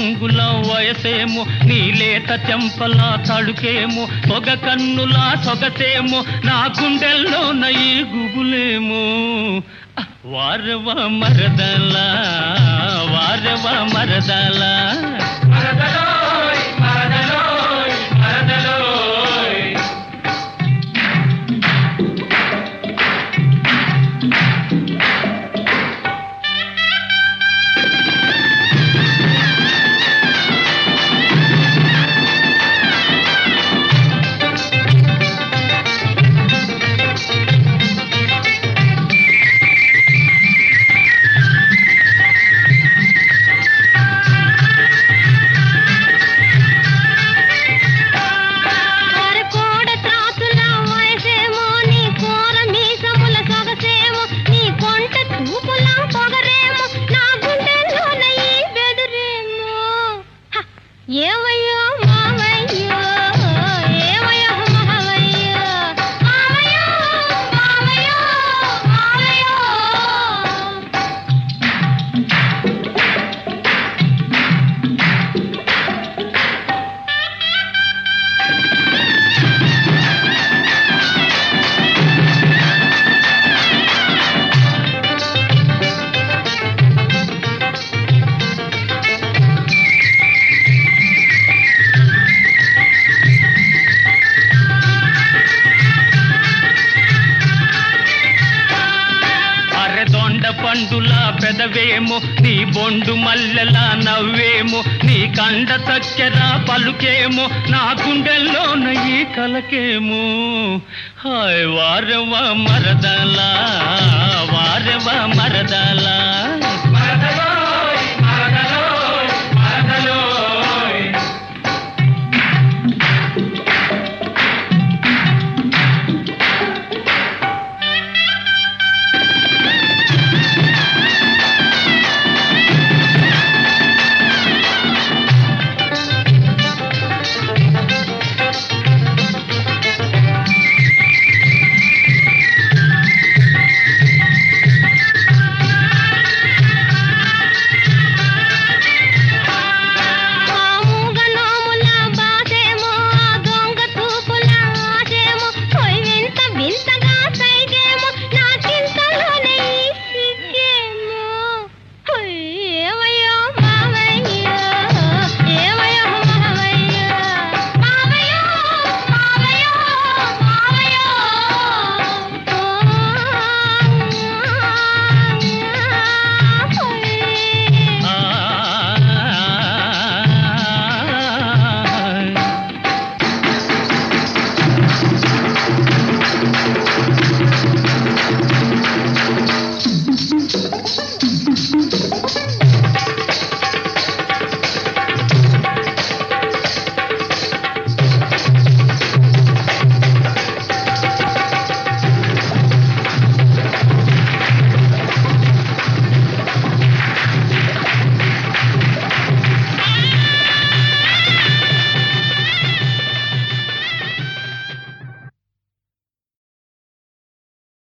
రంగుల వయసేమో నీ లేత చెంపల తడుకేమో పొగ కన్నుల సొగసేమో నా గుండెల్లో నయి గుబులేమో వారవ మరదల వారవ మరదల మరదలోయ్ మరదలోయ్ మరదలోయ్ కోడ త్రాసుల వయసేమో నీ కోర మీసముల సొగసేమో నీ కొంట చూపుల పొగరేమో నా గుండెల్లో నయ్యి బెదురేమో హ! ఏమయ్యో మావయ్యో ఏమయ్యో మావయ్యో మావయ్యో మావయ్యో మావయ్యో అరెదొండ పండుల పెదవేమో నీ బొండు మల్లెల నవ్వేమో నీ కండ చక్కెర పలుకేమో నా గుండెల్లో నయ్యి కలకేమో హాయ్ వారవ మరదలా